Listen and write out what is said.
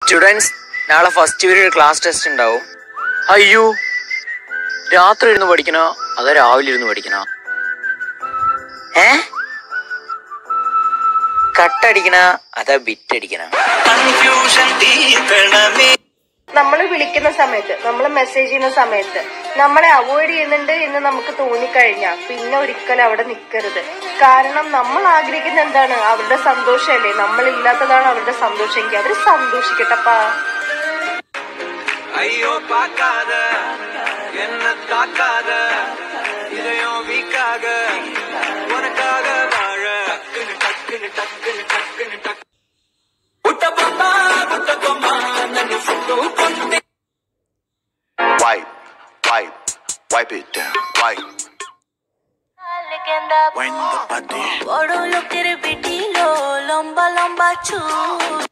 Students നാളെ first period class test ഉണ്ടാവും അയ്യോ രാത്രി ഇരുന്ന് പഠിക്കണോ അതോ രാവിലെ ഇരുന്ന് പഠിക്കണോ ഏ കട്ടടിക്കണ അതാ ബിറ്റ് അടിക്കണ നമ്മൾ വിളിക്കുന്ന സമയത്ത് നമ്മൾ മെസ്സേജ് ചെയ്യുന്ന സമയത്ത് നമ്മളെ അവോയ്ഡ് ചെയ്യുന്നുണ്ട് എന്ന് നമുക്ക് തോന്നിക്കഴിഞ്ഞാൽ പിന്നെ ഒരിക്കലും അവിടെ നിൽക്കരുത് കാരണം നമ്മൾ ആഗ്രഹിക്കുന്ന എന്താണ് അവരുടെ സന്തോഷമല്ലേ നമ്മൾ ഇല്ലാത്തതാണ് അവരുടെ സന്തോഷമെങ്കിൽ അവർ സന്തോഷിക്കട്ടപ്പാ ஐயோ பார்க்காத என்ன தாக்காத இதயம் வீக்காக உனக்காக வாழ டக்குனு டக்குனு டக்குனு டக்குனு டக்கு புட்ட பொம்மா புட்ட பொம்மா நன்னு சுட்டு கொண்டு Wipe, wipe, wipe it down. Wipe. When the body. বড় লোকের বেটি লো লম্বা লম্বা চুল